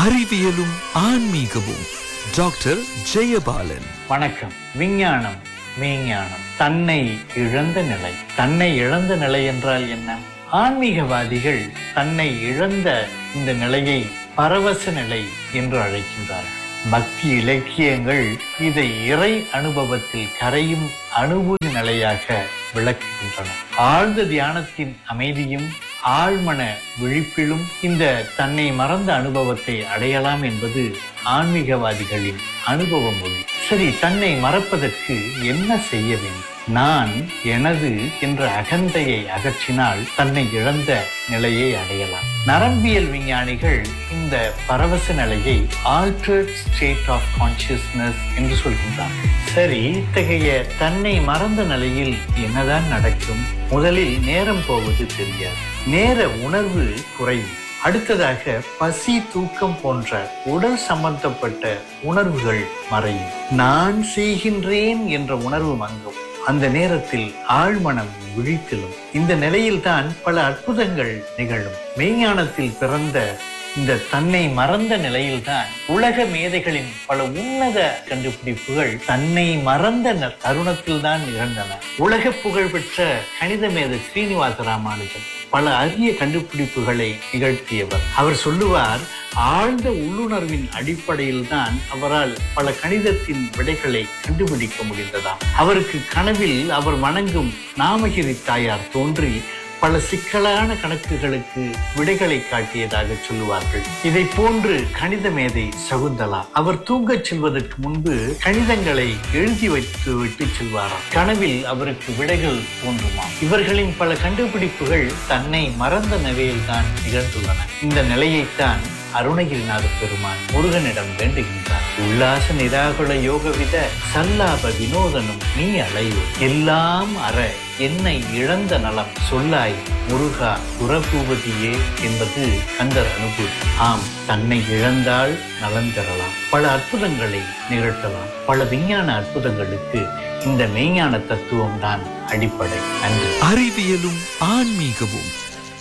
அறிவியலும் ஆன்மீகமும் டாக்டர் ஜெயபாலன் வணக்கம் விஞ்ஞானம் மெய்ஞானம் தன்னை இழந்த நிலை தன்னை இழந்த நிலை என்றால் என்ன ஆன்மீகவாதிகள் தன்னை இழந்த இந்த நிலையை பரவச நிலை என்று அழைக்கின்றார்கள் பக்தி இலக்கியங்கள் இதை இறை அனுபவத்தில் கரையும் அனுபூதி நிலையாக விளக்குகின்றன ஆழ்ந்த தியானத்தின் அமைதியும் ஆழ்மன விழிப்பிலும் இந்த தன்னை மறந்த அனுபவத்தை அடையலாம் என்பது ஆன்மீகவாதிகளின் அனுபவ மொழி சரி தன்னை மறப்பதற்கு என்ன செய்ய வேண்டும் நான் எனது என்ற அகந்தையை அகற்றினால் தன்னை இழந்த நிலையை அடையலாம் நரம்பியல் விஞ்ஞானிகள் இந்த பரவச நிலையை ஆல்டர்ட் ஸ்டேட் ஆஃப் கான்சியஸ்னஸ் என்று சொல்கின்றார்கள் சரி இத்தகைய தன்னை மறந்த நிலையில் என்னதான் நடக்கும் முதலில் நேரம் போவது தெரியாது நேர உணர்வு குறையும் அடுத்ததாக பசி தூக்கம் போன்ற உடல் சம்பந்தப்பட்ட உணர்வுகள் மறையும் நான் செய்கின்றேன் என்ற உணர்வு மங்கும் அந்த நேரத்தில் ஆழ்மனம் விழித்திலும் இந்த நிலையில்தான் பல அற்புதங்கள் நிகழும் மெய்ஞானத்தில் பிறந்த இந்த தன்னை மறந்த நிலையில்தான் உலக மேதைகளின் பல உன்னத கண்டுபிடிப்புகள் தன்னை மறந்த ந- தருணத்தில்தான் நிகழ்ந்தன உலக புகழ்பெற்ற கணித மேதை ஸ்ரீனிவாச ராமானுஜன் பல அரிய கண்டுபிடிப்புகளை நிகழ்த்தியவர் அவர் சொல்லுவார் ஆழ்ந்த உள்ளுணர்வின் அடிப்படையில் தான் அவரால் பல கணிதத்தின் விடைகளை கண்டுபிடிக்க முடிந்ததாம் அவருக்கு கனவில் அவர் வணங்கும் நாமகிரி தாயார் தோன்றி பல சிக்கலான கணக்குகளுக்கு விடைகளை காட்டியதாக சொல்லுவார்கள் இதை போன்று கணித மேதை சகுந்தலா அவர் தூங்கச் செல்வதற்கு முன்பு கணிதங்களை எழுதி வைத்து விட்டு செல்வாராம் கனவில் அவருக்கு விடைகள் தோன்றுமாம் இவர்களின் பல கண்டுபிடிப்புகள் தன்னை மறந்த நிலையில்தான் நிகழ்ந்துள்ளன இந்த நிலையைத்தான் அருணகிரிநாத பெருமான் முருகனிடம் வேண்டுகின்றார் உல்லாச நிராகுல யோகவித சல்லாப வினோதனும் நீ அலையோ எல்லாம் அற என்னை இழந்த நலம் சொல்லாய் முருகா புறபூபதியே என்பது கந்தர் அனுபூதி ஆம் தன்னை இழந்தால் நலம் பெறலாம் பல அற்புதங்களை நிகழ்த்தலாம் பல விஞ்ஞான அற்புதங்களுக்கு இந்த மெய்ஞான தத்துவம் தான் அடிப்படை நன்றி அறிவியலும் ஆன்மீகமும்